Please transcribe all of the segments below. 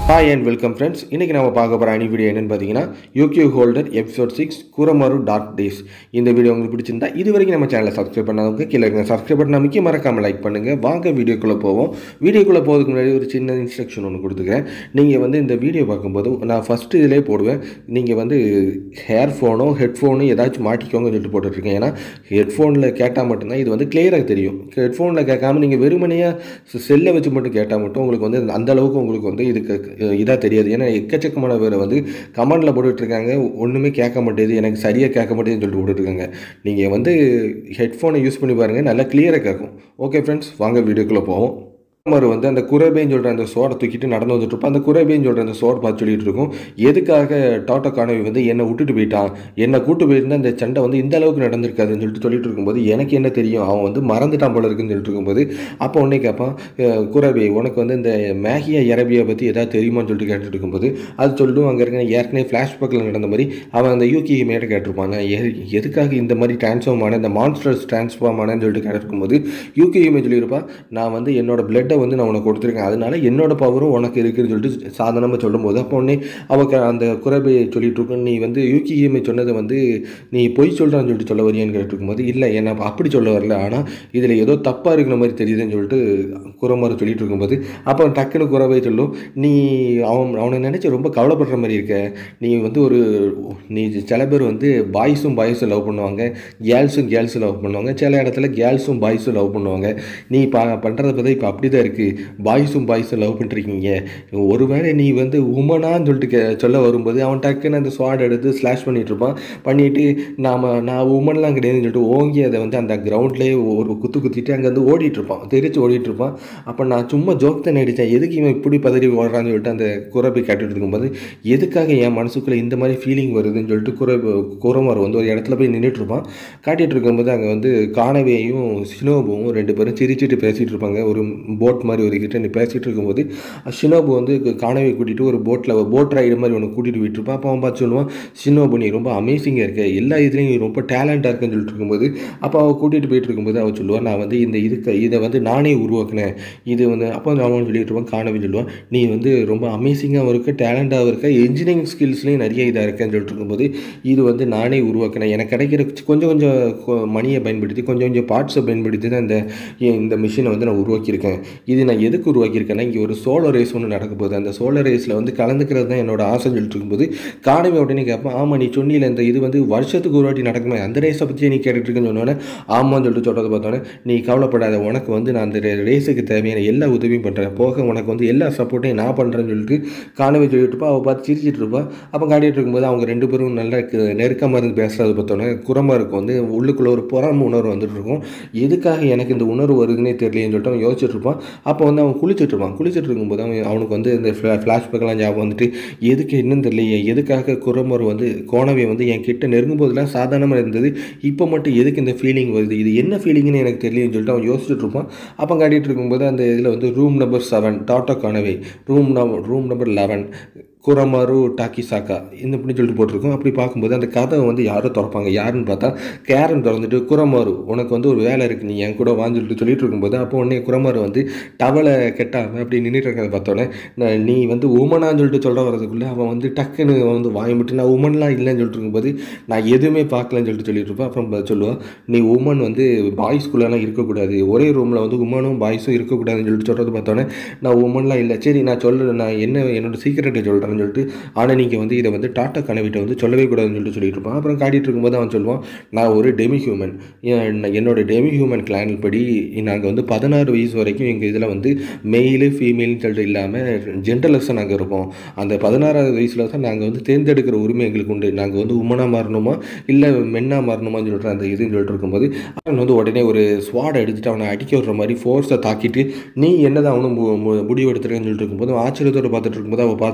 Hi and welcome friends இன்றைக்கி நம்ம பார்க்க போகிற அணி வீடியோ என்னென்னு பார்த்தீங்கன்னா யூகியூ ஹோல்டர் எபிசோட் சிக்ஸ் குரமாரு டார்க் டேஸ் இந்த வீடியோ உங்களுக்கு பிடிச்சிருந்தா இது வரைக்கும் நம்ம சேனலை சப்ஸ்கிரைப் பண்ணாதவங்க கீழே இருக்க சப்ஸ்கிரைப் பண்ண முக்கிய மறக்காமல் லைக் பண்ணுங்கள் வாங்க வீடியோக்குள்ளே போவோம் வீடியோக்குள்ளே போகிறதுக்கு முன்னாடி ஒரு சின்ன இன்ஸ்ட்ரக்ஷன் ஒன்று கொடுத்துக்கிறேன் நீங்கள் வந்து இந்த வீடியோ பார்க்கும்போது நான் ஃபஸ்ட்டு இதிலே போடுவேன் நீங்கள் வந்து ஹேர்ஃபோனோ ஹெட்ஃபோனோ ஏதாச்சும் மாட்டிக்கோங்கன்னு சொல்லிட்டு போட்டுட்ருக்கேன் ஏன்னா ஹெட்ஃபோனில் கேட்டால் மட்டும்தான் இது வந்து கிளியராக தெரியும் ஹெட்ஃபோனில் கேட்காம நீங்கள் வெறுமனையாக செல்லை வச்சு மட்டும் கேட்டால் மட்டும் உங்களுக்கு வந்து அந்த அளவுக்கு உங்களுக்கு வந்து இதுக்கு இதாக தெரியாது ஏன்னா எக்கச்சக்கமான பேர் வந்து கமெண்டில் போட்டுட்ருக்காங்க ஒன்றுமே கேட்க மாட்டேது எனக்கு சரியாக கேட்க மாட்டேதுன்னு சொல்லிட்டு போட்டுட்ருக்காங்க நீங்கள் வந்து ஹெட்ஃபோனை யூஸ் பண்ணி பாருங்கள் நல்லா கிளியராக கேட்கும் ஓகே ஃப்ரெண்ட்ஸ் வாங்க வீடியோக்குள்ளே போவோம் குமார் வந்து அந்த குரபேன்னு சொல்கிற அந்த சோடை தூக்கிட்டு நடந்து வந்துட்டு இருப்பான் அந்த குரபேன்னு சொல்கிற அந்த சோடை பார்த்து சொல்லிட்டு இருக்கும் எதுக்காக டாட்டா கானவி வந்து என்னை விட்டுட்டு போயிட்டான் என்னை கூட்டு போயிருந்தா அந்த சண்டை வந்து இந்த அளவுக்கு நடந்திருக்காதுன்னு சொல்லிட்டு சொல்லிட்டு இருக்கும்போது எனக்கு என்ன தெரியும் அவன் வந்து மறந்துட்டான் போல இருக்குன்னு சொல்லிட்டு இருக்கும்போது அப்போ உடனே கேட்பான் "அஹ், குரபே உனக்கு வந்து இந்த மேகியா அரபியா பற்றி ஏதாவது தெரியுமான்னு சொல்லிட்டு கேட்டுட்டு இருக்கும்போது அது சொல்லிட்டு அங்கே இருக்க ஏற்கனவே ஃப்ளாஷ்பேக்கில் நடந்த மாதிரி அவன் அந்த யூகி மேட்ட கேட்டிருப்பான் நான் எ- எதுக்காக இந்த மாதிரி டிரான்ஸ்ஃபார்ம் ஆன இந்த மான்ஸ்டர்ஸ் டிரான்ஸ்ஃபார்ம் ஆனேன்னு சொல்லிட்டு கேட்டிருக்கும்போது யூகி இமே சொல்லியிருப்பான் நான் வந்து என்னோட பிளட்டை வந்து நான் உனக்கு கொடுத்துருக்கேன் அதனால என்னோட பவரும் உனக்கு இருக்குன்னு சொல்லிட்டு சாதாரணமாக சொல்லும்போது அப்போ உடனே அவக்கு அந்த குறைபையை சொல்லிட்டு இருக்கும் நீ வந்து யூகி இமே சொன்னதை வந்து நீ பொய் சொல்கிறான்னு சொல்லிட்டு சொல்ல வரியான்னு கேட்டிருக்கும்போது இல்லை என்ன அப்படி சொல்ல வரல ஆனால் இதில் ஏதோ தப்பாக இருக்கிற மாதிரி தெரியுதுன்னு சொல்லிட்டு குரமாறு சொல்லிட்டு இருக்கும்போது அப்போ டக்குன்னு குறவை சொல்லும் நீ அவன் அவனை நினச்சி ரொம்ப கவலைப்படுற மாதிரி இருக்க நீ வந்து ஒரு நீ சில பேர் வந்து பாய்ஸும் பாய்ஸும் லவ் பண்ணுவாங்க கேர்ள்ஸும் கேர்ள்ஸும் லவ் பண்ணுவாங்க சில இடத்துல கேர்ள்ஸும் பாய்ஸும் லவ் பண்ணுவாங்க நீ பா பண்ணுறத பார்த்தா இப்போ அப்படி தான் இருக்குது பாய்ஸும் பாய்ஸும் லவ் பண்ணிருக்கீங்க ஒருவேளை நீ வந்து உமனான்னு சொல்லிட்டு கே சொல்ல வரும்போது அவன் டக்குன்னு அந்த ஸ்வாட் எடுத்து ஸ்லாஷ் பண்ணிட்டு இருப்பான் பண்ணிட்டு நாம நான் உமன்லாம் கிடையாதுன்னு சொல்லிட்டு ஓங்கி அதை வந்து அந்த கிரவுண்ட்லேயே ஒரு குத்து குத்திட்டு அங்கே வந்து ஓடிட்டு இருப்பான் தெரிச்சு ஓடிட்டு இருப்பான் அப்போ நான் சும்மா ஜோக் தான் அடித்தேன் எதுக்கு இவன் இப்படி பதறி ஓடுறான்னு சொல்லிட்டு அந்த குரப்பை கேட்டுட்டு இருக்கும்போது எதுக்காக என் மனசுக்குள்ளே இந்த மாதிரி ஃபீலிங் வருதுன்னு சொல்லிட்டு குர குரமார் வந்து ஒரு இடத்துல போய் நின்றுட்டு இருப்பான் காட்டிட்டு இருக்கும்போது அங்கே வந்து காணவேயும் சினோபுவும் ரெண்டு பேரும் சிரிச்சிட்டு பேசிட்டு இருப்பாங்க ஒரு போட் மாதிரி ஒரு கிட்ட நீ பேசிட்டு இருக்கும்போது ஷினோபு வந்து காணவே கூட்டிட்டு ஒரு போட்டில் போட் ரைடு மாதிரி ஒன்று கூட்டிட்டு போயிட்டு இருப்பான் அப்போ அவன் பார்த்து சொல்லுவான் ஷினோபு நீ ரொம்ப அமேசிங்காக இருக்க எல்லா இதுலேயும் நீ ரொம்ப டேலண்டாக இருக்குன்னு சொல்லிட்டு இருக்கும்போது அப்போ அவள் கூட்டிகிட்டு போயிட்டு இருக்கும்போது அவள் சொல்லுவான் நான் வந்து இந்த இதுக்கு இதை வந்து நானே உருவாக்கினேன் இது வந்து அப்போ வந்து அவன் சொல்லிட்டு இருப்பான் காணவே சொல்லுவான் நீ வந்து ரொம்ப அமேசிங்காகவும் இருக்க டேலண்டாகவும் இருக்க இன்ஜினியரிங் ஸ்கில்ஸ்லேயும் நிறைய இதாக இருக்கேன்னு சொல்லிட்டு இருக்கும்போது இது வந்து நானே உருவாக்கினேன் எனக்கு கிடைக்கிற கொஞ்சம் கொஞ்சம் கொ- மணியை பயன்படுத்தி கொஞ்சம் கொஞ்சம் பார்ட்ஸை பயன்படுத்தி தான் இந்த இந்த மிஷினை வந்து நான் உருவாக்கியிருக்கேன் இது நான் எதுக்கு உருவாக்கியிருக்கேன்னா இங்கே ஒரு சோலார் ரேஸ் ஒன்று நடக்க போகுது அந்த சோலார் ரேஸில் வந்து கலந்துக்கிறது தான் என்னோட ஆசைன்னு சொல்லிட்டு இருக்கும்போது காணவே உடனே கேட்பேன் ஆமாம் நீ சொன்னில இந்த இது வந்து வருஷத்துக்கு ஒரு வாட்டி நடக்குமே அந்த ரேஸை பற்றி நீ கேட்டுட்டு இருக்கேன்னு சொன்னோன்னே ஆமான்னு சொல்லிட்டு சொல்கிறத பார்த்தோன்னே நீ கவலைப்படாத உனக்கு வந்து நான் அந்த ரேஸுக்கு தேவையான எல்லா உதவியும் பண்ணுறேன் போக உனக்கு வந்து எல்லா சப்போர்ட்டையும் நான் பண்ணுறேன்னு சொல்லிட்டு காணவே சொல்லிட்டு இருப்பா அவள் பார்த்து சிரிச்சிட்டு இருப்பா அப்போ காட்டிகிட்டு இருக்கும்போது அவங்க ரெண்டு பேரும் நல்லா கு- நெருக்கமாக இருந்து பேசுகிறத பார்த்தோன்னே குரமாக இருக்கும் வந்து உள்ளுக்குள்ளே ஒரு பொறாம உணர்வு வந்துட்டு இருக்கும் எதுக்காக எனக்கு இந்த உணர்வு வருதுன்னே தெரியலையேன்னு சொல்லிட்டு அவன் யோசிச்சுட்டு இருப்பான் அப்போ வந்து அவன் குளிச்சுட்டு இருப்பான் குளிச்சுட்டு இருக்கும்போது அவன் அவனுக்கு வந்து இந்த ஃப்ளா ஃப்ளாஷ்பேக்லாம் ஞாபகம் வந்துட்டு எதுக்கு என்னன்னு தெரியலையே எதுக்காக குரமர் வந்து கோணவை வந்து என் கிட்ட நெருங்கும் போதெல்லாம் சாதாரணமாக இருந்தது இப்போ மட்டும் எதுக்கு இந்த ஃபீலிங் வருது இது என்ன ஃபீலிங்னு எனக்கு தெரியலன்னு சொல்லிட்டு அவன் யோசிச்சுட்டு இருப்பான் அப்போ காட்டிகிட்டு இருக்கும்போது அந்த இதில் வந்து ரூம் நம்பர் செவன் டாட்டா கானவே room number room number eleven குரமாரு டாக்கிசாக்கா இந்த இப்படி சொல்லிட்டு போட்டிருக்கோம் அப்படி பார்க்கும்போது அந்த கதவை வந்து யாரோ திறப்பாங்க யாருன்னு பார்த்தா கேரன் திறந்துட்டு குரமாரு உனக்கு வந்து ஒரு வேலை இருக்குது நீ என் கூட வான்னு சொல்லிட்டு சொல்லிட்டு இருக்கும்போது அப்போ உடனே குரமாரு வந்து டவலை கெட்டாமல் அப்படி நின்றுட்டு இருக்கிறத பார்த்தோன்னே நான் நீ வந்து உமனான்னு சொல்லிட்டு சொல்ல வரதுக்குள்ளே அவன் வந்து டக்குன்னு அவன் வந்து வாயமிட்டு நான் உமன்லாம் இல்லைன்னு சொல்லிட்டு இருக்கும்போது நான் எதுவுமே பார்க்கலன்னு சொல்லிட்டு சொல்லிட்டு இருப்பேன் அப்புறம் ப- சொல்லுவான் நீ உமன் வந்து பாய்ஸ்குள்ளெல்லாம் இருக்கக்கூடாது ஒரே ரூமில் வந்து உமனும் பாய்ஸும் இருக்கக்கூடாதுன்னு சொல்லிட்டு சொல்கிறது பார்த்தோன்னே நான் உமன்லாம் இல்லை சரி நான் சொல்கிறேன் நான் என்ன என்னோட சீக்கிரட்டை சொல்கிறேன்னு சொல்லிட்டு ஆனால் நீங்கள் வந்து இதை வந்து டாட்டா கனவிட்ட வந்து சொல்லவே கூடாதுன்னு சொல்லிட்டு சொல்லிட்டு இருப்பான் அப்புறம் காட்டிட்டு இருக்கும்போது அவன் சொல்லுவான் நான் ஒரு டெமி ஹியூமன் என்னோட டெமி ஹியூமன் கிளான் படி நாங்கள் வந்து பதினாறு வயசு வரைக்கும் எங்கள் இதில் வந்து மெயிலு ஃபீமேல்னு சொல்லிட்டு இல்லாமல் ஜென்டர்லெஸ்ஸாக நாங்கள் இருப்போம் அந்த பதினாறாவது வயசில் தான் நாங்கள் வந்து தேர்ந்தெடுக்கிற உரிமை எங்களுக்கு உண்டு நாங்கள் வந்து உமனாக மாறணுமா இல்லை மென்னாக மாறணுமான்னு சொல்லிட்டு அந்த இதுன்னு சொல்லிட்டு இருக்கும்போது அவன் வந்து உடனே ஒரு ஸ்வாடை எடுத்துட்டு அவனை அடிக்க விடுற மாதிரி ஃபோர்ஸை தாக்கிட்டு நீ என்னதான் அவனும் மு- மு- முடிவு எடுத்துருக்கேன்னு சொல்லிட்டு இருக்கும்போது அவன் ஆச்சரியத்தோட பார்த்துட்டு இருக்கும்போது அவள் பார்த்து சொல்லுவா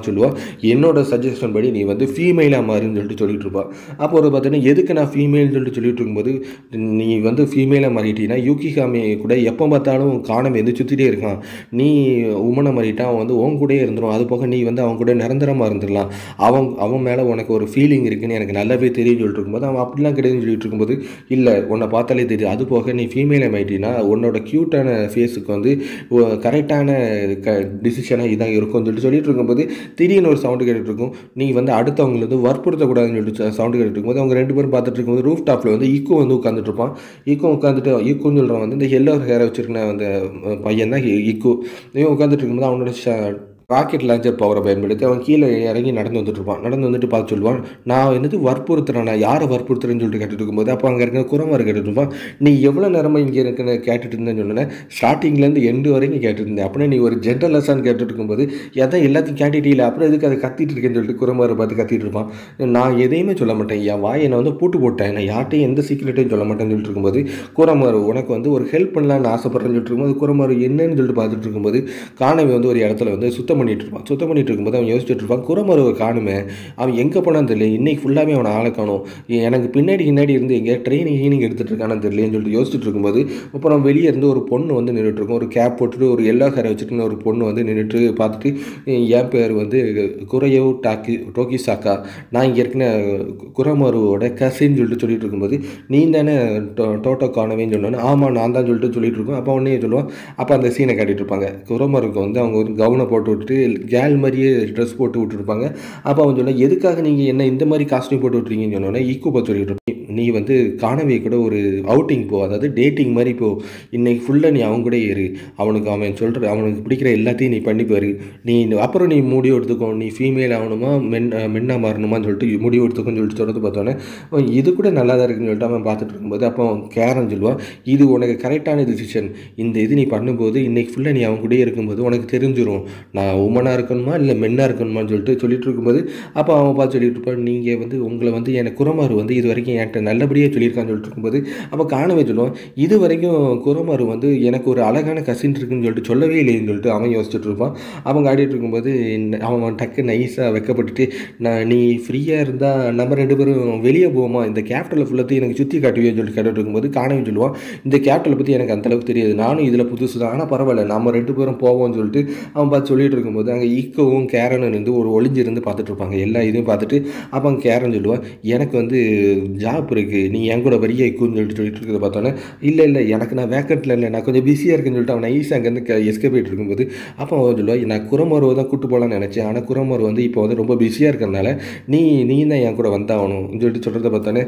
என்னோட சஜஷன் படி நீ வந்து ஃபீமேலாக மாறுன்னு சொல்லிட்டு சொல்லிட்டு இருப்பா அப்போ ஒரு பார்த்தீங்கன்னா எதுக்கு நான் ஃபீமேல்னு சொல்லிட்டு சொல்லிட்டு இருக்கும்போது நீ வந்து ஃபீமேலாக மாறிட்டீங்கன்னா யூகிகாமி கூட எப்போ பார்த்தாலும் காணம் வந்து சுற்றிட்டே இருக்கான் நீ உமனை மாறிட்டா அவன் வந்து உன் கூடயே இருந்துடும் அது போக நீ வந்து அவன் கூட நிரந்தரமாக இருந்துடலாம் அவன் அவன் மேலே உனக்கு ஒரு ஃபீலிங் இருக்குன்னு எனக்கு நல்லாவே தெரியும் சொல்லிட்டு இருக்கும்போது அவன் அப்படிலாம் கிடையாதுன்னு சொல்லிட்டு இருக்கும்போது இல்லை உன்னை பார்த்தாலே தெரியும் அது போக நீ ஃபீமேலாக மாறிட்டீங்கன்னா உன்னோட க்யூட்டான ஃபேஸுக்கு வந்து கரெக்டான க டிசிஷனாக இதான் இருக்கும்னு சொல்லிட்டு சொல்லிட்டு இருக்கும்போது திடீர்னு ஒரு சவுண்டு கேட்டுட்டு இருக்கும் நீ வந்து அடுத்தவங்களை வந்து வற்புறுத்தக்கூடாதுன்னு சொல்லிட்டு சவுண்டு கேட்டுட்டு இருக்கும்போது அவங்க ரெண்டு பேரும் பார்த்துட்டு இருக்கும்போது ரூஃப் டாப்பில் வந்து ஈக்கோ வந்து உட்காந்துட்டு இருப்பான் ஈக்கோ உட்காந்துட்டு ஈக்கோன்னு சொல்கிறவன் வந்து இந்த எல்லோ ஹேரை வச்சிருக்கின அந்த பையன் தான் ஈக்கோ இவன் உட்காந்துட்டு இருக்கும்போது அவனோட ஷ- ராக்கெட் லான்ச்சர் பவரை பயன்படுத்தி அவன் கீழே இறங்கி நடந்து வந்துட்டு இருப்பான் நடந்து வந்துட்டு பார்த்து சொல்லுவான் நான் என்னது வற்புறுத்துறேன் நான் யாரை வற்புறுத்துறேன்னு சொல்லிட்டு கேட்டுட்டு இருக்கும்போது அப்போ அங்கே இருக்க குரமார் கேட்டுட்டு இருப்பான் நீ எவ்வளோ நேரமாக இங்கே இருக்குன்னு கேட்டுட்டு இருந்தேன்னு சொன்னேன் ஸ்டார்டிங்லேருந்து எண்டு வரைக்கும் கேட்டுட்டு இருந்தேன் அப்படின்னா நீ ஒரு ஜென்ரல் லெசன் கேட்டுட்டு இருக்கும்போது எதை எல்லாத்தையும் கேட்டுட்டீல அப்புறம் எதுக்கு அதை கத்திட்டு இருக்கேன்னு சொல்லிட்டு குரமாரை பார்த்து கத்திட்டு இருப்பான் நான் எதையுமே சொல்ல மாட்டேன் என் வாயை நான் வந்து பூட்டு போட்டேன் நான் யார்ட்டையும் எந்த சீக்கிரட்டையும் சொல்ல மாட்டேன்னு சொல்லிட்டு இருக்கும்போது குரமார் உனக்கு வந்து ஒரு ஹெல்ப் பண்ணலான்னு ஆசைப்படுறேன்னு சொல்லிட்டு இருக்கும்போது குரமார் என்னன்னு சொல்லிட்டு பார்த்துட்டு இருக்கும்போது காணவி வந்து ஒரு இடத்துல வந்து சுத்தம் பண்ணிட்டு இருப்பான் சுத்தம் பண்ணிட்டு இருக்கும்போது அவன் யோசிச்சுட்டு இருப்பான் குரமருவை காணுமே அவன் எங்கே போனான்னு தெரியல இன்னைக்கு ஃபுல்லாகவே அவனை ஆளை காணும் எனக்கு பின்னாடி பின்னாடி இருந்து எங்கேயா ட்ரைனிங் ஹீனிங் எடுத்துட்டு இருக்கானு தெரியலன்னு சொல்லிட்டு யோசிச்சுட்டு இருக்கும்போது அப்புறம் வெளியே இருந்து ஒரு பொண்ணு வந்து நின்றுட்டு இருக்கும் ஒரு கேப் போட்டுட்டு ஒரு எல்லோ ஹேரை வச்சுட்டு ஒரு பொண்ணு வந்து நின்றுட்டு பார்த்துட்டு என் பேர் வந்து குரையோ டாக்கி டோக்கி சாக்கா நான் இங்கே இருக்கிற குரமருவோட கசின்னு சொல்லிட்டு சொல்லிட்டு இருக்கும்போது நீ தானே டோ- டோட்டோ காணவேன்னு சொன்னோன்னே ஆமாம் நான் தான் சொல்லிட்டு சொல்லிட்டு இருக்கோம் அப்போ உடனே சொல்லுவான் அப்போ அந்த சீனை காட்டிட்டு இருப்பாங்க குரமருக்கு வந்து அவங்க ஒரு கவுனை போட்டு விட்டுட்டு கேல் மாதிரியே ட்ரெஸ் போட்டு விட்டுருப்பாங்க அப்போ அவன் சொல்ல எதுக்காக நீங்கள் என்ன இந்த மாதிரி காஸ்டியூம் போட்டு விட்றீங்கன்னு சொன்னோன்னே ஈக்கோ பார்த்து சொல்லிட்டு இருப்பான். நீ வந்து காணவே கூட ஒரு அவுட்டிங் போ அதாவது டேட்டிங் மாதிரி போ இன்னைக்கு ஃபுல்லாக நீ அவங்க கூட ஏறு அவனுக்கு அவன் சொல்கிற அவனுக்கு பிடிக்கிற எல்லாத்தையும் நீ பண்ணி பாரு நீ அப்புறம் நீ முடிவு எடுத்துக்கோ நீ ஃபீமேல் ஆகணுமா மென் மென்னா மாறணுமான்னு சொல்லிட்டு முடிவு எடுத்துக்கோன்னு சொல்லிட்டு சொல்கிறது பார்த்தோன்னே அவன் இது கூட நல்லா தான் இருக்குன்னு சொல்லிட்டு அவன் பார்த்துட்டு இருக்கும்போது அப்போ அவன் கேரன் சொல்லுவான் இது உனக்கு கரெக்டான டிசிஷன் இந்த இது நீ பண்ணும்போது இன்னைக்கு ஃபுல்லாக நீ அவங்க கூடயே இருக்கும்போது உனக்கு தெரிஞ்சிரும் நான் உமனாக இருக்கணுமா இல்லை மென்னாக இருக்கணுமான்னு சொல்லிட்டு சொல்லிட்டு இருக்கும்போது அப்போ அவன் பார்த்து சொல்லிட்டு இருப்பான் நீங்கள் வந்து உங்களை வந்து எனக்கு குரமாரு வந்து இது வரைக்கும் என்கிட்ட நல்லபடியாக சொல்லியிருக்கான்னு சொல்லிட்டு இருக்கும்போது அப்போ காணவே சொல்லுவான் இது வரைக்கும் குரமாரு வந்து எனக்கு ஒரு அழகான கசின் இருக்குன்னு சொல்லிட்டு சொல்லவே இல்லைன்னு சொல்லிட்டு அவன் யோசிச்சுட்டு இருப்பான் அவங்க ஆடிட்டு இருக்கும்போது இந்த- அவன் டக்கு நைஸாக வைக்கப்பட்டுட்டு நான் நீ ஃப்ரீயாக இருந்தால் நம்ம ரெண்டு பேரும் வெளியே போவோமா இந்த கேபிட்டலை ஃபுல்லாத்தையும் எனக்கு சுற்றி காட்டுவேன்னு சொல்லிட்டு கேட்டுட்டு இருக்கும்போது காணவே சொல்லுவான் இந்த கேபிட்டலை பற்றி எனக்கு அந்த அளவுக்கு தெரியாது நானும் இதில் புதுசு தான் ஆனால் பரவாயில்ல நம்ம ரெண்டு பேரும் போவோம்னு சொல்லிட்டு அவன் பார்த்து சொல்லிட்டு இருக்கும்போது அங்கே ஈக்கோவும் கேரனும் இருந்து ஒரு ஒளிஞ்சிருந்து பார்த்துட்டு இருப்பாங்க எல்லா இதையும் பார்த்துட்டு அப்போ அங்கே கேரன் சொல்லுவான் எனக்கு வந்து ஜாப் இருக்குது நீ என் கூட வரிய ஈக்குன்னு சொல்லிட்டு சொல்லிட்டு இருக்கிறத பார்த்தோன்னே இல்லை இல்லை எனக்கு நான் வேக்கண்ட்டில் இல்லை நான் கொஞ்சம் பிஸியாக இருக்குன்னு சொல்லிட்டு அவன் நைஸாக அங்கேருந்து எஸ்கேப் ஆகிட்டு இருக்கும்போது அப்போ அவன் சொல்லுவான் நான் குரமருவை தான் கூட்டு போகலான்னு நினச்சேன் ஆனால் குரமரு வந்து இப்போ வந்து ரொம்ப பிஸியாக இருக்கிறனால நீ நீ தான் என் கூட வந்தாகணும் சொல்லிட்டு சொல்கிறத பார்த்தோன்னே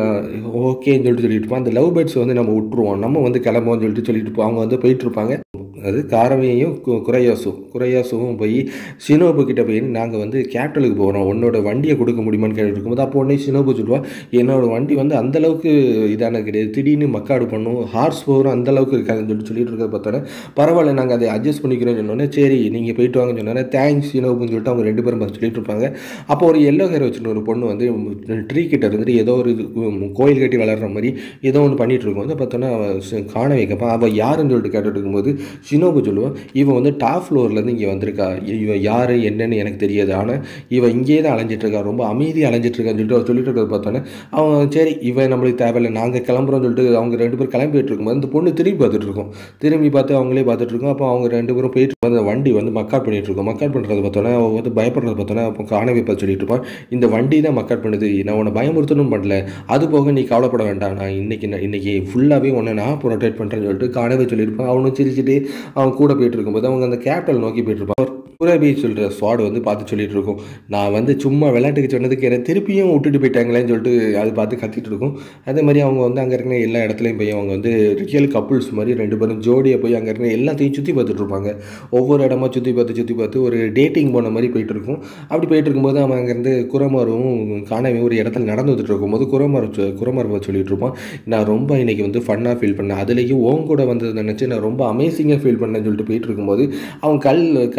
ஓகேன்னு சொல்லிட்டு சொல்லிட்டு இருப்பான் அந்த லவ் பேர்ட்ஸ் வந்து நம்ம விட்டுருவோம் நம்ம வந்து கிளம்புவோம்னு சொல்லிட்டு சொல்லிட்டு இருப்போம் அவங்க வந்து போயிட்டு இருப்பாங்க அது காரவையும் கு- குறையாசும் குறையாசுவும் போய் சினோபு கிட்ட போய் நாங்கள் வந்து கேபிட்டலுக்கு போகிறோம் உன்னோட வண்டியை கொடுக்க முடியுமான்னு கேட்டு இருக்கும்போது அப்போ உடனே சினோபு சொல்லுவா என்னோட வண்டி வந்து அந்த அளவுக்கு இதான கிடையாது திடீர்னு மக்காடு பண்ணும் ஹார்ஸ் பவரும் அந்த அளவுக்கு இருக்காதுன்னு சொல்லிட்டு சொல்லிட்டு இருக்கிறத பார்த்தோன்னே பரவாயில்ல நாங்கள் அதை அட்ஜஸ்ட் பண்ணிக்கிறோம்னு சொன்னோன்னே சரி நீங்கள் போயிட்டு வாங்கன்னு சொன்னோன்னே தேங்க்ஸ் சினோபுன்னு சொல்லிட்டு அவங்க ரெண்டு பேரும் பார்த்து சொல்லிட்டு இருப்பாங்க அப்போ ஒரு எல்லோ ஹேர் வச்சுட்டு ஒரு பொண்ணு வந்து ட்ரீ கிட்ட இருந்துட்டு ஏதோ ஒரு இது, உம், கோயில் கட்டி வளர்ற மாதிரி ஏதோ ஒன்று பண்ணிட்டு இருக்கும் வந்து பார்த்தோன்னா அவன் சி- காண வைக்கப்பா அவள் யாருன்னு சொல்லிட்டு கேட்டுட்டு இருக்கும்போது ஷினோபு சொல்லுவான் இவன் வந்து டாப் ஃப்ளோர்லேருந்து இங்கே வந்திருக்கா இவன் யார் என்னன்னு எனக்கு தெரியாது ஆனால் இவன் இங்கேயே தான் அலைஞ்சிட்டு இருக்கா ரொம்ப அமைதியாக அலைஞ்சிட்டு இருக்கான்னு சொல்லிட்டு அவன் சொல்லிட்டு இருக்கிறத பார்த்தோன்னே அவன் சரி இவன் நம்மளுக்கு தேவையில்லை நாங்கள் கிளம்புறோம்னு சொல்லிட்டு அவங்க ரெண்டு பேரும் கிளம்பிட்டு இருக்கும்போது அந்த பொண்ணு திரும்பி பார்த்துட்டு இருக்கோம் திரும்பி பார்த்து அவங்களே பார்த்துட்டு இருக்கோம் அப்போ அவங்க ரெண்டு பேரும் போயிட்டு இருக்கும்போது அந்த வண்டி வந்து மக்காட் பண்ணிட்டு இருக்கோம் மக்காட் பண்ணுறது பார்த்தோன்னே அவன் வந்து பயப்படுறத பார்த்தோன்னே அப்போ காணவே பார்த்து சொல்லிட்டு இருப்பான் இந்த வண்டி தான் மக்காட் பண்ணுது நான் உன்னை பயமுறுத்தணும் பண்ணல அது போக நீ கவலைப்பட வேண்டாம் நான் இன்னைக்கு நான் இன்னைக்கு ஃபுல்லாகவே உன்னை நான் ப்ரொடெக்ட் பண்ணுறேன்னு சொல்லிட்டு காணவே சொல்லியிருப்பான் அவனும் சிரிச்சிட்டு அவன் கூட போயிட்டு இருக்கும்போது அவங்க அந்த கேபிட்டல் நோக்கி போயிட்டு இருப்பான் புரபி சொல்கிற ஸ்வாட் வந்து பார்த்து சொல்லிட்டு இருக்கும் நான் வந்து சும்மா விளையாட்டுக்கு சொன்னதுக்கு என்னை திருப்பியும் விட்டுட்டு போயிட்டாங்களேன்னு சொல்லிட்டு அது பார்த்து கத்திட்டு இருக்கும் அதே மாதிரி அவங்க வந்து அங்கே இருக்கிற எல்லா இடத்துலையும் போய் அவங்க வந்து ரியல் கப்புள்ஸ் மாதிரி ரெண்டு பேரும் ஜோடியாக போய் அங்கே இருக்கிற எல்லாத்தையும் சுற்றி பார்த்துட்டு இருப்பாங்க ஒவ்வொரு இடமா சுற்றி பார்த்து சுற்றி பார்த்து ஒரு டேட்டிங் போன மாதிரி போயிட்டு இருக்கும் அப்படி போயிட்டு இருக்கும்போது அவன் அங்கேருந்து குரமாரும் காணவே ஒரு இடத்துல நடந்து வந்துட்டு இருக்கும்போது குரமார் குரமார் சொல்லிட்டு இருப்பான் நான் ரொம்ப இன்னைக்கு வந்து ஃபன்னாக ஃபீல் பண்ணேன் அதுலேயும் ஓன் கூட வந்தது நினச்சி நான் ரொம்ப அமேசிங்காக ஃபீல் பண்ணேன்னு சொல்லிட்டு போயிட்டு இருக்கும்போது அவன் கல் கல் விட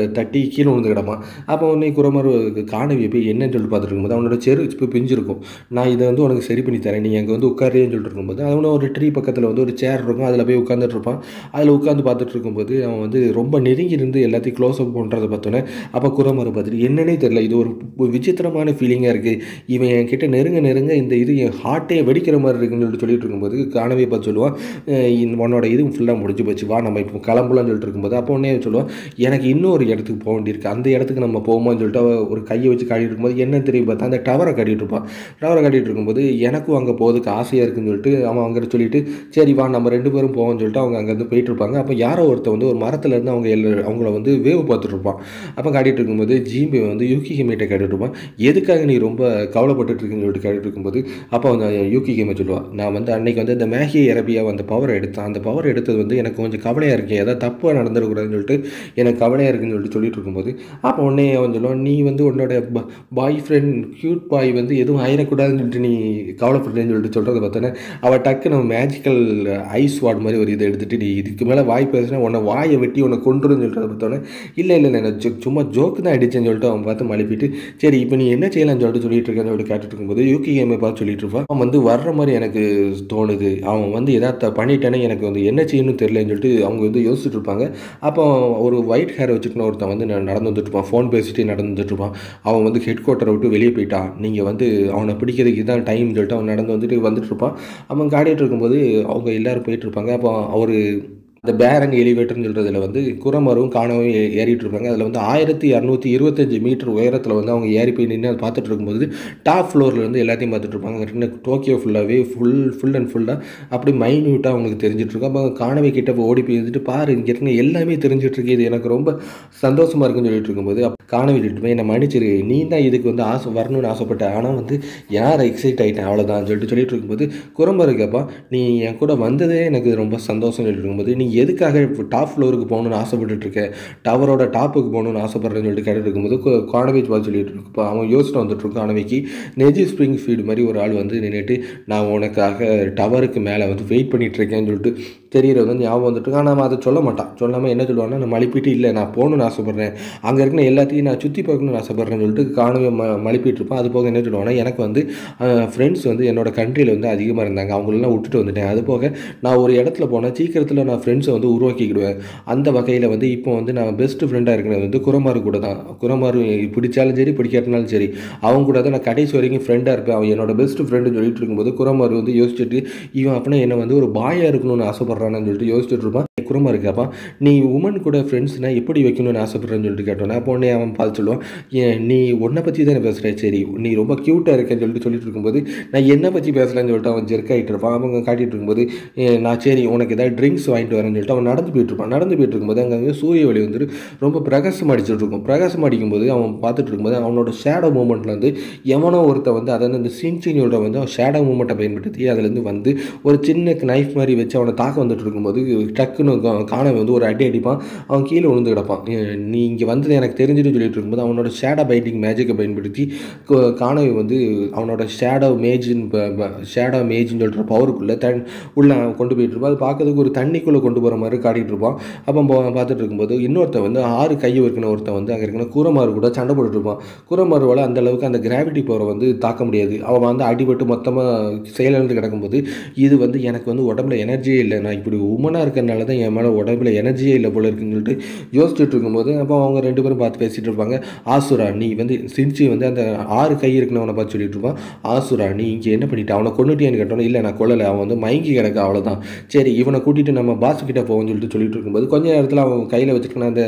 தட்டி கீழே விழுந்து கிடப்பான் அப்போ உடனே குரமரு காணவியை போய் என்னன்னு சொல்லிட்டு பார்த்துட்டு இருக்கும்போது அவனோட செரு இப்போ பிஞ்சிருக்கும் நான் இதை வந்து உனக்கு சரி பண்ணி தரேன் நீ அங்கே வந்து உட்காரேன்னு சொல்லிட்டு இருக்கும்போது அவனை ஒரு ட்ரீ பக்கத்தில் வந்து ஒரு சேர் இருக்கும் அதில் போய் உட்காந்துட்டு இருப்பான் அதில் உட்காந்து பார்த்துட்டு இருக்கும்போது அவன் வந்து ரொம்ப நெருங்கி இருந்து எல்லாத்தையும் க்ளோஸ் அப் பண்ணுறதை பார்த்தோன்னே அப்போ குரமரு பார்த்துட்டு என்னன்னே தெரியல இது ஒரு ஒரு விசித்திரமான ஃபீலிங்காக இருக்குது இவன் என்கிட்ட நெருங்க நெருங்க இந்த இது என் ஹார்ட்டே வெடிக்கிற மாதிரி இருக்குன்னு சொல்லிட்டு சொல்லிட்டு இருக்கும்போது காணவே பார்த்து சொல்லுவான் "அஹ் இந்த உன்னோட இது ஃபுல்லாக முடிஞ்சு போச்சு வா நம்ம இப்போ கிளம்பலாம்னு சொல்லிட்டு இருக்கும்போது அப்போ உடனே சொல்லுவான் எனக்கு இன்னொரு இடத்துக்கு போக வேண்டியிருக்கு அந்த இடத்துக்கு நம்ம போவோமான்னு சொல்லிட்டு அவ ஒரு கையை வச்சு காட்டிட்டு இருக்கும்போது என்ன தெரியும் பார்த்தா அந்த டவரை கட்டிட்டு இருப்பான் டவரை கட்டிட்டு இருக்கும்போது எனக்கும் அங்கே போகிறதுக்கு ஆசையாக இருக்குன்னு சொல்லிட்டு அவன் அங்கே சொல்லிட்டு சரி வா நம்ம ரெண்டு பேரும் போவோம்னு சொல்லிட்டு அவங்க அங்கேருந்து போயிட்டு இருப்பாங்க அப்போ யாரோ ஒருத்தன் வந்து ஒரு மரத்துல இருந்து அவங்க எல்லா அவங்கள வந்து வேவு பார்த்துட்டு இருப்பான் அப்போ காட்டிட்டு இருக்கும்போது ஜிம்பி வந்து யூகி கேமேட்டை காட்டிட்டு இருப்பான் எதுக்காக நீ ரொம்ப கவலைப்பட்டுட்டு இருக்கீங்கன்னு சொல்லிட்டு கேட்டுட்டு இருக்கும்போது அப்போ அந்த யூகி கேமை சொல்லுவாள் நான் வந்து அன்னைக்கு வந்து இந்த மேகி அரபியா அந்த பவர் எடுத்தேன் அந்த பவர் எடுத்தது வந்து எனக்கு கொஞ்சம் கவலையாக இருக்கு ஏதாவது தப்பாக நடந்துடக்கூடாதுன்னு சொல்லிட்டு எனக்கு கவலையாக இருக்குன்னு சொல்லிட்டு சொல்லிட்டு இருக்கும்போது அப்போ உடனே அவன் சொல்லுவான் நீ வந்து உன்னோட பாய் ஃப்ரெண்ட் க்யூட் பாய் வந்து எதுவும் ஆயிடக்கூடாதுன்னு சொல்லிட்டு நீ கவலைப்படுறேன்னு சொல்லிட்டு சொல்கிறத பார்த்தோன்னே அவள் டக்கு நம்ம மேஜிக்கல் ஐஸ் வார்டு மாதிரி ஒரு இதை எடுத்துட்டு நீ இதுக்கு மேலே வாய் பேசுனா உன்னை வாயை வெட்டி உன்னை கொண்டுருன்னு சொல்கிறத பார்த்தோன்னே இல்லை இல்லை நான் ஜோ- சும்மா ஜோக்கு தான் அடிச்சேன்னு சொல்லிட்டு அவன் பார்த்து மழுப்பிட்டு சரி இப்போ நீ என்ன செய்யலாம்னு சொல்லிட்டு சொல்லிட்டு இருக்கேன்னு சொல்லிட்டு கேட்டுட்டு இருக்கும்போது யூகி கேமை பார்த்து சொல்லிட்டு இருப்பான் அவன் வந்து வர்ற மாதிரி எனக்கு தோணுது அவன் வந்து எதாவது பண்ணிட்டானே எனக்கு வந்து என்ன செய்யணும்னு தெரியலன்னு சொல்லிட்டு அவங்க வந்து யோசிச்சுட்டு இருப்பாங்க அப்போ ஒரு ஒயிட் ஹேர் வச்சுக்கின ஒருத்தன் வந்து ந- நடந்து வந்துட்டு இருப்பான் ஃபோன் பேசிட்டு நடந்து வந்துட்டு இருப்பான் அவன் வந்து ஹெட் குவார்ட்டரை விட்டு வெளியே போயிட்டான் நீங்கள் வந்து அவனை பிடிக்கிறதுக்கு தான் டைம் சொல்லிட்டு அவன் நடந்து வந்துட்டு வந்துட்டு இருப்பான் அவன் காடிட்டு இருக்கும்போது அவங்க எல்லாரும் போயிட்டு இருப்பாங்க அப்போ அவர் அந்த பேரன் எலிவேட்டர்னு சொல்கிறதுல வந்து குரமரும் காணவும் ஏ- ஏறிட்டு இருப்பாங்க அதில் வந்து ஆயிரத்தி இரநூத்தி இருபத்தஞ்சு மீட்டர் உயரத்தில் வந்து அவங்க ஏறி போய் நின்று அதை பார்த்துட்டு இருக்கும்போது டாப் ஃப்ளோரில் வந்து எல்லாத்தையும் பார்த்துட்டு இருப்பாங்க அங்க இருந்த டோக்கியோ ஃபுல்லாகவே ஃபுல் ஃபுல் அண்ட் ஃபுல்லாக அப்படி மைன்யூட்டாக அவங்களுக்கு தெரிஞ்சிட்டு இருக்கும் அப்போ காணவே கிட்ட போய் ஓடி போய் இருந்துட்டு பாரு இங்கே இருக்க எல்லாமே தெரிஞ்சிட்டு இருக்கு இது எனக்கு ரொம்ப சந்தோஷமாக இருக்குன்னு சொல்லிட்டு இருக்கும்போது அப்ப காணவே கிட்ட போய் என்னை மன்னிச்சிரு நீ தான் இதுக்கு வந்து ஆசை வரணும்னு ஆசைப்பட்ட ஆனால் வந்து யார் எக்ஸைட் ஆகிட்டேன் அவ்வளோதான் சொல்லிட்டு சொல்லிட்டு இருக்கும்போது குரம்பு கேப்பா நீ என் கூட வந்ததே எனக்கு ரொம்ப சந்தோஷம் சொல்லிட்டு இருக்கும்போது நீ எதுக்காக டாப் ஃப்ளோருக்கு போகணும்னு ஆசைப்பட்டுட்டு இருக்க டவரோட டாப்புக்கு போகணும்னு ஆசைப்படுறேன்னு சொல்லிட்டு கேட்டுட்டு இருக்கும்போது கு- கானவேஜ் பார்த்து சொல்லிட்டு இருக்கு இப்போ அவன் யோசிச்சுட்டு வந்துட்டு இருக்கான் கானவேக்கு நெஜி ஸ்ப்ரிங் ஃபீல்டு மாதிரி ஒரு ஆள் வந்து நின்றுட்டு நான் உனக்காக டவருக்கு மேலே வந்து வெயிட் பண்ணிட்டு இருக்கேன்னு சொல்லிட்டு தெரியறது வந்து ஞாபகம் வந்துட்டு இருக்கு. ஆனால் அவன் அதை சொல்ல மாட்டான் சொல்லாமல் என்ன சொல்லுவான்னா நான் மழுப்பிட்டு இல்லை நான் போகணும்னு ஆசைப்பட்றேன் அங்கே இருக்கிற எல்லாத்தையும் நான் சுற்றி பார்க்கணும்னு ஆசைப்பட்றேன்னு சொல்லிட்டு காணவே ம மழுப்பிட்டு இருப்பான் அது போக என்ன சொல்லுவான்னா எனக்கு வந்து ஃப்ரெண்ட்ஸ் வந்து என்னோட கண்ட்ரியில் வந்து அதிகமாக இருந்தாங்க அவங்களெல்லாம் விட்டுட்டு வந்துட்டேன் அது போக நான் ஒரு இடத்துல போனால் சீக்கிரத்தில் நான் ஃப்ரெண்ட்ஸை வந்து உருவாக்கிக்கிடுவேன் அந்த வகையில் வந்து இப்போ வந்து நான் பெஸ்ட் ஃப்ரெண்டாக இருக்கிறது வந்து குரமாரு கூட தான் குரமாரு பிடிச்சாலும் சரி பிடிக்காட்டினாலும் சரி அவங்க கூட தான் நான் கடைசி வரைக்கும் ஃப்ரெண்டாக இருப்பேன் அவன் என்னோட பெஸ்ட் ஃப்ரெண்டுன்னு சொல்லிட்டு இருக்கும்போது குரமாரு வந்து யோசிச்சுட்டு இவன் அப்படின்னா என்ன வந்து ஒரு பாயாக இருக்கணும்னு ஆசைப்பட்றான்னு சொல்லிட்டு யோசிச்சுட்டு இருப்பான் குரமாரு கேட்பான் நீ உமன் கூட ஃப்ரெண்ட்ஸ்னா எப்படி வைக்கணும்னு ஆசைப்படுறேன்னு சொல்லிட்டு கேட்டோன்னே அப்போ உடனே அவன் பார்த்து சொல்லுவான் ஏன் நீ உன்னை பற்றி தானே பேசுகிறேன் சரி நீ ரொம்ப க்யூட்டாக இருக்கேன்னு சொல்லிட்டு சொல்லிட்டு இருக்கும்போது நான் என்ன பற்றி பேசலான்னு சொல்லிட்டு அவன் ஜெர்க் ஆகிட்டு இருப்பான் அவங்க காட்டிட்டு இருக்கும்போது "ஏ, நான் சரி உனக்கு ஏதாவது ட்ரிங்க்ஸ் வாங்கிட்டு வரேன்னு சொல்லிட்டு அவன் நடந்து போயிட்டு இருப்பான் நடந்து போயிட்டு இருக்கும்போது அங்கே வந்து சூரிய ஒளி வந்துட்டு ரொம்ப பிரகாசம் அடிச்சுட்டு இருக்கும் பிரகாசம் அடிக்கும்போது அவன் பார்த்துட்டு இருக்கும்போது அவனோட ஷேடோ மூமெண்ட்டில் வந்து எவனோ ஒருத்தன் வந்து அதாவது இந்த சின்சினியோட வந்து அவன் ஷேடோ மூமெண்ட்டை பயன்படுத்தி அதுலேருந்து வந்து ஒரு சின்ன நைஃப் மாதிரி வச்சு அவனை தாக்க வந்துட்டு இருக்கும்போது டக்குன்னு கா- காணவன் வந்து ஒரு அடி அடிப்பான் அவன் கீழே விழுந்து கிடப்பான் "ஏ, நீ இங்கே வந்தது எனக்கு தெரிஞ்சுட்டு சொல்லிட்டு இருக்கும்போது அவனோட ஷேடோ பைட்டிங் மேஜிக்கை பயன்படுத்தி கு- காணவி வந்து அவனோட ஷேடோ மேஜின்னு ஷேடோ மேஜின்னு சொல்கிற பவருக்குள்ளே தன் உள்ள அவன் கொண்டு போயிட்டு இருப்பான் அது பார்க்கறதுக்கு ஒரு தண்ணிக்குள்ளே கொண்டு போகிற மாதிரி காட்டிகிட்டு இருப்பான் அப்போ பா- பார்த்துட்டு இருக்கும்போது இன்னொருத்தன் வந்து ஆறு கை இருக்கிற ஒருத்தன் வந்து அங்கே இருக்கிற கூரமாறு கூட சண்டை போட்டுட்டு இருப்பான் கூரமாறுவால் அந்த அளவுக்கு அந்த கிராவிட்டி பவரை வந்து தாக்க முடியாது அவன் வந்து அடிபட்டு மொத்தமாக செயலிழந்து கிடக்கும்போது இது வந்து எனக்கு வந்து உடம்புல எனர்ஜியே இல்லை நான் இப்படி உமனாக இருக்கிறனால தான் என் மேலே உடம்புல எனர்ஜியே இல்லை போல இருக்குன்னு சொல்லிட்டு யோசிச்சுட்டு இருக்கும்போது அப்போ அவங்க ரெண்டு பேரும் பார்த்து பேசிட்டு இருப்பாங்க ஆசுரா நீ வந்து சின்சி வந்து அந்த ஆறு கை இருக்கிறவனை பார்த்து சொல்லிட்டு இருப்பான் ஆசுரா நீ இங்கே என்ன பண்ணிட்ட அவனை கொண்டுட்டியான்னு கேட்டோன்னே இல்லை நான் கொல்லலை அவன் வந்து மயங்கி கிடக்க அவ்வளோதான் சரி இவனை கூட்டிட்டு நம்ம பாஸ் கிட்ட போவோம்னு சொல்லிட்டு சொல்லிட்டு இருக்கும்போது கொஞ்ச நேரத்தில் அவன் கையில் வச்சுக்கின அந்த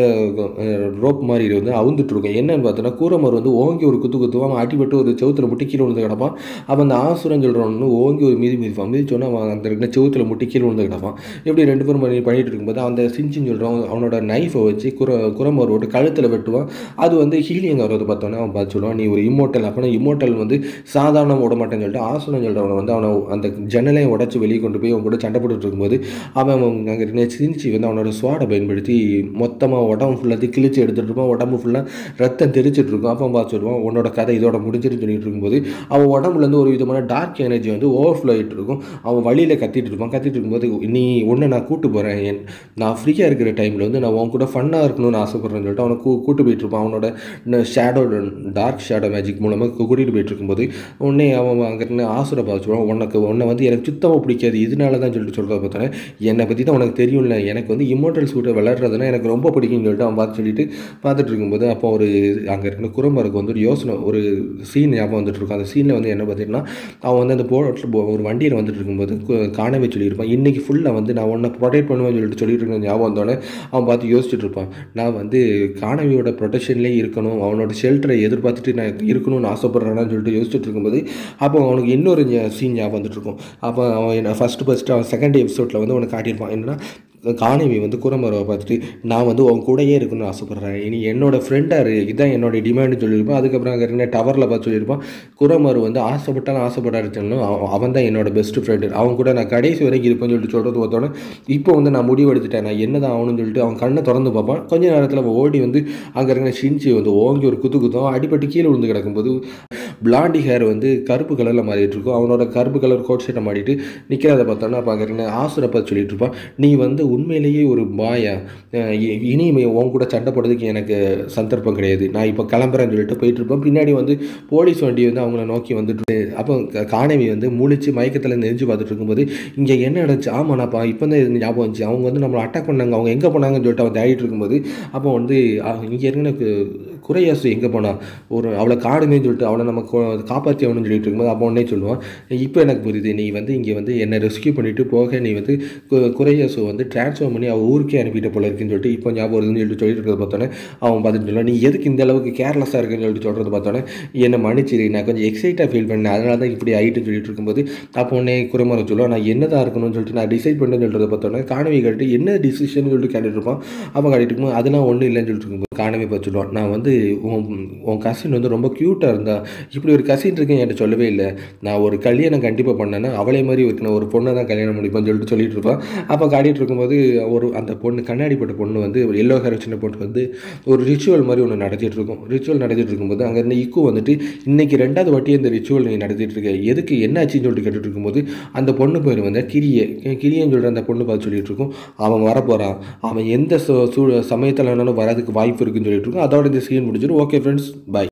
ரோப் மாதிரி வந்து அவுந்துட்டு இருக்கும் என்னன்னு பார்த்தோன்னா கூரமர் வந்து ஓங்கி ஒரு குத்து குத்துவான் அவன் அடிபட்டு ஒரு செவுத்துல முட்டி கீழே விழுந்து கிடப்பான் அப்போ அந்த ஆசுரன் சொல்கிறவன் வந்து ஓங்கி ஒரு மீதி மிதிப்பான் மிதிச்சோன்னா அவன் அந்த இருக்கிற செவுத்துல முட்டி கீழே விழுந்து கிடப்பான் இப்படி ரெண்டு பேரும் பண்ணி பண்ணிட்டு இருக்கும்போது அந்த சின்சின் சொல்கிறவன் அவனோட நைஃபை வச்சு குர குரமர் விட்டு கழுத்தில் வெட்டுவான் அது வந்து ஹீலிங் வரது பார்த்தோன்னே அவன் பார்த்து சொல்லுவான் நீ ஒரு இம்மோட்டல் அப்படின்னா இம்மோட்டல் வந்து சாதாரண விட மாட்டேன்னு சொல்லிட்டு ஆசுரன் சொல்கிறவனை வந்து அவனை அந்த ஜன்னலையும் உடச்சி வெளியே கொண்டு போய் அவன் கூட சண்டை போட்டுட்டு இருக்கும்போது அவன் அங்கே இருந்த சின்சி வந்து அவனோட ஸ்வாடை பயன்படுத்தி மொத்தமாக உடம்பு ஃபுல்லாக கிழிச்சு எடுத்துகிட்டு இருப்பான் உடம்பு ஃபுல்லாக ரத்தம் தெரிச்சிட்டு இருக்கும் அப்போ பார்த்து சொல்லுவான் உன்னோட கதை இதோட முடிஞ்சிருன்னு சொல்லிட்டு இருக்கும்போது அவன் உடம்புலேருந்து ஒரு விதமான டார்க் எனர்ஜி வந்து ஓவர்ஃப்ளோ ஆகிட்டு இருக்கும் அவன் வழியில் கத்திட்டு இருப்பான் கத்திட்டு இருக்கும்போது நீ உன்னை நான் கூட்டு போகிறேன் என் நான் ஃப்ரீயாக இருக்கிற டைமில் வந்து நான் உன் கூட ஃபன்னாக இருக்கணும்னு ஆசைப்பட்றேன்னு சொல்லிட்டு அவனை கூ கூட்டு போயிட்டு இருப்பான் அவனோட ஷேடோ டார்க் ஷேடோ மேஜிக் மூலமாக கூட்டிகிட்டு போயிட்டு இருக்கும்போது உடனே அவன் அங்கே இருந்து ஆசுரை பார்த்துருவான் உனக்கு உன்னை வந்து எனக்கு சுத்தமாக பிடிக்காது இதனால தான் சொல்லிட்டு சொல்கிறத பார்த்தோன்னே என்னை பற்றி தான் உனக்கு தெரியும்ல எனக்கு வந்து இம்மோட்டல் சூட்டை விளையாடுறதுனா எனக்கு ரொம்ப பிடிக்கும்னு சொல்லிட்டு அவன் பார்த்து சொல்லிட்டு பார்த்துட்டு இருக்கும்போது அப்போ ஒரு அங்கே இருக்கிற குரம்பருக்கு வந்து ஒரு யோசனை ஒரு சீன் ஞாபகம் வந்துட்டு இருக்கும் அந்த சீனில் வந்து என்ன பார்த்தீங்கன்னா அவன் வந்து அந்த போட்டில் ஒரு வண்டியில் வந்துட்டு இருக்கும்போது கு- காணவே சொல்லியிருப்பான் இன்றைக்கி ஃபுல்லாக வந்து நான் உன்னை ப்ரொடெக்ட் பண்ணுவேன்னு சொல்லிட்டு சொல்லிட்டு இருக்க ஞாபகம் வந்தோடனே அவன் பார்த்து யோசிச்சுட்டு இருப்பான் நான் வந்து காணவியோட ப்ரொடெக்ஷன்லேயே இருக்கணும் அவனோட ஷெல்டரை எதிர்பார்த்துட்டு நான் இருக்கணும்னு ஆசைப்பட்றேன்னு சொல்லிட்டு யோசிச்சுட்டு இருக்கும்போது அப்போ அவனுக்கு இன்னொரு சீன் ஞாபகம் வந்துட்டு இருக்கும் அப்போ அவன் ஃபஸ்ட்டு ஃபஸ்ட்டு அவன் செகண்ட் எபிசோடில் வந்து அவனுக்கு காட்டியிருப்பான் என்னன்னா காணவி வந்து குரமரவை பார்த்துட்டு நான் வந்து உன் கூடயே இருக்கணும்னு ஆசைப்பட்றேன் இனி என்னோட ஃப்ரெண்டாக இரு இதான் என்னோட டிமாண்டுன்னு சொல்லியிருப்பான் அதுக்கப்புறம் அங்கே இருக்கிற டவரில் பார்த்து சொல்லியிருப்பான் குரமரு வந்து ஆசைப்பட்டாலும் ஆசைப்படாருச்சாலும் அவன் தான் என்னோட பெஸ்ட் ஃப்ரெண்டு அவன் கூட நான் கடைசி வரைக்கும் இருப்பேன்னு சொல்லிட்டு சொல்கிறது பார்த்தோன்னே இப்போ வந்து நான் முடிவு எடுத்துட்டேன் நான் என்ன தான் ஆகணும்னு சொல்லிட்டு அவன் கண்ணை திறந்து பார்ப்பான் கொஞ்ச நேரத்தில் அவன் ஓடி வந்து அங்கே இருக்கிற ஷின்ச்சி வந்து ஓங்கி ஒரு குத்து குத்தும் அடிபட்டு கீழே விழுந்து கிடக்கும்போது பிளாண்டி ஹேர் வந்து கருப்பு கலரில் மாறிட்டு இருக்கும் அவனோட கருப்பு கலர் கோட் ஷர்ட்டை மாட்டிட்டு நிற்கிறத பார்த்தோன்னா அப்போ அங்கே இருக்கிற ஆசுரப்பா சொல்லிட்டு இருப்பான் நீ வந்து உண்மையிலேயே ஒரு பாயா அஹ் இ- இனி உன் கூட சண்டை போடுறதுக்கு எனக்கு சந்தர்ப்பம் கிடையாது நான் இப்போ கிளம்புறேன்னு சொல்லிட்டு போயிட்டு இருப்பேன் பின்னாடி வந்து போலீஸ் வண்டி வந்து அவங்கள நோக்கி வந்துட்டு அப்போ க- காணவி வந்து முழிச்சு மயக்கத்தில் நெஞ்சு பார்த்துட்டு இருக்கும்போது இங்கே என்ன நடந்துச்சு ஆமாண்ணாப்பா இப்போ தான் இது ஞாபகம் வந்துச்சு அவங்க வந்து நம்மளை அட்டாக் பண்ணாங்க அவங்க எங்கே போனாங்கன்னு சொல்லிட்டு அவன் தேடிட்டு இருக்கும்போது அப்போ வந்து இங்கே இருக்கிற குறையாசு எங்கே போனா ஒரு அவளை காடுமேன்னு சொல்லிட்டு அவளை நம்ம கொ- காப்பாற்றி ஆகணும்னு சொல்லிட்டு இருக்கும்போது அப்போ உடனே சொல்லுவான் இப்போ எனக்கு புரியுது நீ வந்து இங்கே வந்து என்னை ரெஸ்கியூ பண்ணிட்டு போக நீ வந்து கு- குறையாசு வந்து ட்ரான்ஸ்ஃபர் பண்ணி அவள் ஊருக்கே அனுப்பிட்ட போல இருக்குன்னு சொல்லிட்டு இப்போ ஞாபகம் வருதுன்னு சொல்லிட்டு சொல்லிட்டு இருக்கிறத பார்த்தோன்னே அவன் பார்த்துட்டு சொல்லுவான் நீ எதுக்கு இந்த அளவுக்கு கேர்லெஸ்ஸாக இருக்குன்னு சொல்லிட்டு சொல்கிறது பார்த்தோன்னே என்னை மன்னிச்சிரு நான் கொஞ்சம் எக்ஸைட்டாக ஃபீல் பண்ணேன் அதனால தான் இப்படி ஆகிட்டுன்னு சொல்லிட்டு இருக்கும்போது அப்போ உடனே குறைமரம் சொல்லுவான் நான் என்ன தான் இருக்கணும்னு சொல்லிட்டு நான் டிசைட் பண்ணேன்னு சொல்கிறத பார்த்தோன்னே காணவி கேட்டு என்ன டிசிஷன் சொல்லிட்டு கேட்டுட்டு இருப்பான் அப்போ காட்டிட்டு இருக்கும்போது அதெல்லாம் ஒன்றும் இல்லைன்னு சொல்லிட்டு இருக்கும்போது காணவி பார்த்து சொல்லுவான் நான் வந்து உன் உன் கசின் வந்து ரொம்ப க்யூட்டாக இருந்தா இப்படி ஒரு கசின் இருக்கேன் என்கிட்ட சொல்லவே இல்லை நான் ஒரு கல்யாணம் கண்டிப்பாக பண்ணேன்னா அவளே மாதிரி இருக்கணும் ஒரு பொண்ணை தான் கல்யாணம் முடிப்பேன்னு சொல்லிட்டு சொல்லிட்டு இருப்பான் அப்போ காட்டிட்டு இருக்கும்போது ஒரு அந்த பொண்ணு கண்ணாடி போட்ட பொண்ணு வந்து ஒரு எல்லோ ஹேர் சின்ன பொண்ணு வந்து ஒரு ரிச்சுவல் மாதிரி ஒன்று நடத்திட்டு இருக்கும் ரிச்சுவல் நடத்திட்டு இருக்கும்போது அங்கே இருந்த இக்கு வந்துட்டு இன்னைக்கு ரெண்டாவது வாட்டி இந்த ரிச்சுவல் நீ நடத்திட்டு இருக்க எதுக்கு என்ன ஆச்சுன்னு சொல்லிட்டு கேட்டுட்டு இருக்கும்போது அந்த பொண்ணு பேர் வந்து கிரியை கிரியன்னு சொல்கிற அந்த பொண்ணு பார்த்து சொல்லிட்டு இருக்கும் அவன் வரப்போகிறான் அவன் எந்த சூ சமயத்தில் வேணாலும் வரதுக்கு வாய்ப்பு இருக்குன்னு சொல்லிட்டு இருக்கும் அதோட இந்த சீன் முடிஞ்சிடும் ஓகே ஃப்ரெண்ட்ஸ் பை